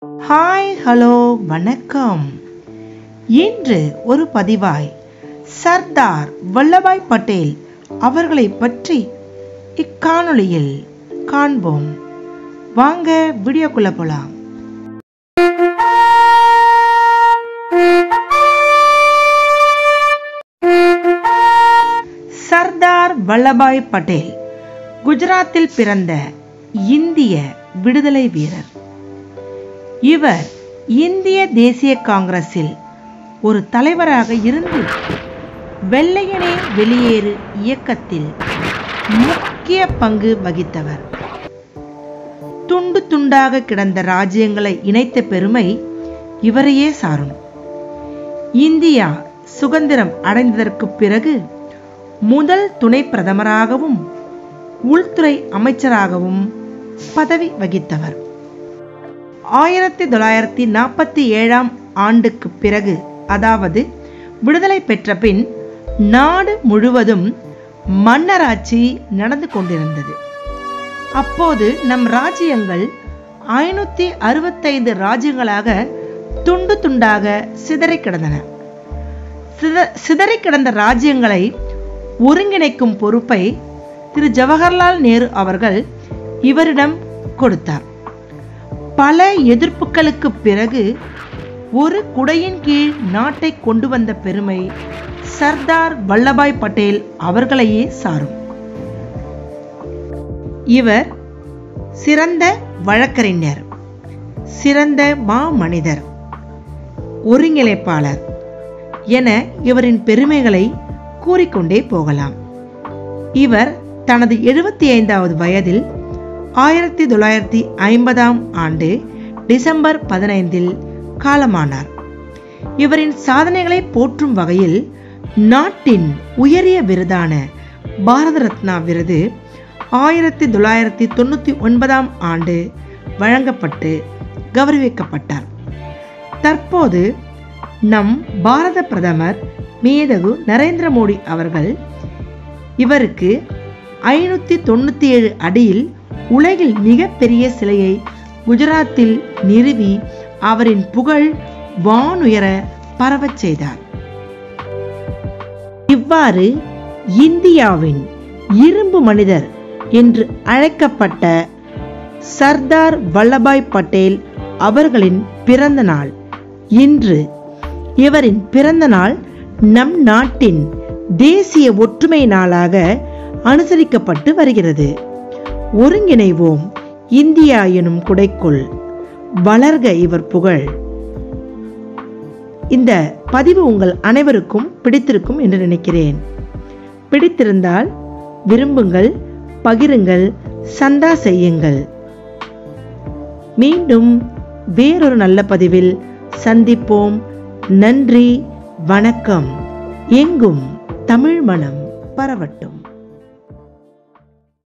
hi hello வணக்கம் இன்று ஒரு பதிவாய் சர்தார் வல்லபாய் பட்டேல் அவர்களை பற்றி இக்காணொளியில் காண்போம் வாங்க வீடியோக்குள்ள போலாம் சர்தார் வல்லபாய் பட்டேல் குஜராத்தில் பிறந்த இந்திய விடுதலை வீரர் இவர் இந்திய தேசிய காங்கிரஸில் ஒரு தலைவராக இருந்து வெள்ளையனே வெளியேறு இயக்கத்தில் முக்கிய பங்கு வகித்தவர் துண்டு துண்டாக கிடந்த ராஜ்யங்களை இணைத்த பெருமை இவரையே சாரும் இந்தியா சுதந்திரம் அடைந்ததற்கு பிறகு முதல் துணை பிரதமராகவும் உள்துறை அமைச்சராகவும் பதவி வகித்தவர் ஆயிரத்தி தொள்ளாயிரத்தி நாற்பத்தி ஏழாம் ஆண்டுக்கு பிறகு அதாவது விடுதலை பெற்ற பின் நாடு முழுவதும் மன்னராட்சி நடந்து கொண்டிருந்தது அப்போது நம் ராஜ்யங்கள் ஐநூத்தி அறுபத்தைந்து ராஜ்யங்களாக துண்டு துண்டாக சிதறி கிடந்தன சித சிதறி கிடந்த ராஜ்யங்களை ஒருங்கிணைக்கும் பொறுப்பை திரு ஜவஹர்லால் நேரு அவர்கள் இவரிடம் கொடுத்தார் பல எதிர்ப்புகளுக்கு பிறகு ஒரு குடையின் கீழ் நாட்டை கொண்டு வந்த பெருமை சர்தார் வல்லபாய் பட்டேல் அவர்களையே சாரும் இவர் சிறந்த வழக்கறிஞர் சிறந்த மாமனிதர் ஒருங்கிணைப்பாளர் என இவரின் பெருமைகளை கூறிக்கொண்டே போகலாம் இவர் தனது எழுபத்தி ஐந்தாவது வயதில் ஆயிரத்தி தொள்ளாயிரத்தி ஐம்பதாம் ஆண்டு டிசம்பர் பதினைந்தில் காலமானார் இவரின் சாதனைகளை போற்றும் வகையில் நாட்டின் உயரிய விருதான பாரத ரத்னா விருது ஆயிரத்தி தொள்ளாயிரத்தி தொண்ணூற்றி ஒன்பதாம் ஆண்டு வழங்கப்பட்டு கௌரவிக்கப்பட்டார் தற்போது நம் பாரத பிரதமர் மேதகு நரேந்திர மோடி அவர்கள் இவருக்கு ஐநூற்றி தொண்ணூற்றி ஏழு அடியில் உலகில் மிகப்பெரிய சிலையை குஜராத்தில் நிறுவி அவரின் புகழ் வானுயர பரவச் செய்தார் இவ்வாறு இந்தியாவின் இரும்பு மனிதர் என்று அழைக்கப்பட்ட சர்தார் வல்லபாய் பட்டேல் அவர்களின் பிறந்த நாள் இன்று இவரின் பிறந்த நாள் நம் நாட்டின் தேசிய ஒற்றுமை நாளாக அனுசரிக்கப்பட்டு வருகிறது ஒருங்கிணைவோம் இந்தியா எனும் குடைக்குள் வளர்க இவர் புகழ் இந்த பதிவு உங்கள் அனைவருக்கும் பிடித்திருக்கும் என்று நினைக்கிறேன் பிடித்திருந்தால் விரும்புங்கள் பகிருங்கள் சந்தா செய்யுங்கள் மீண்டும் வேறொரு நல்ல பதிவில் சந்திப்போம் நன்றி வணக்கம் எங்கும் தமிழ் மனம் பரவட்டும்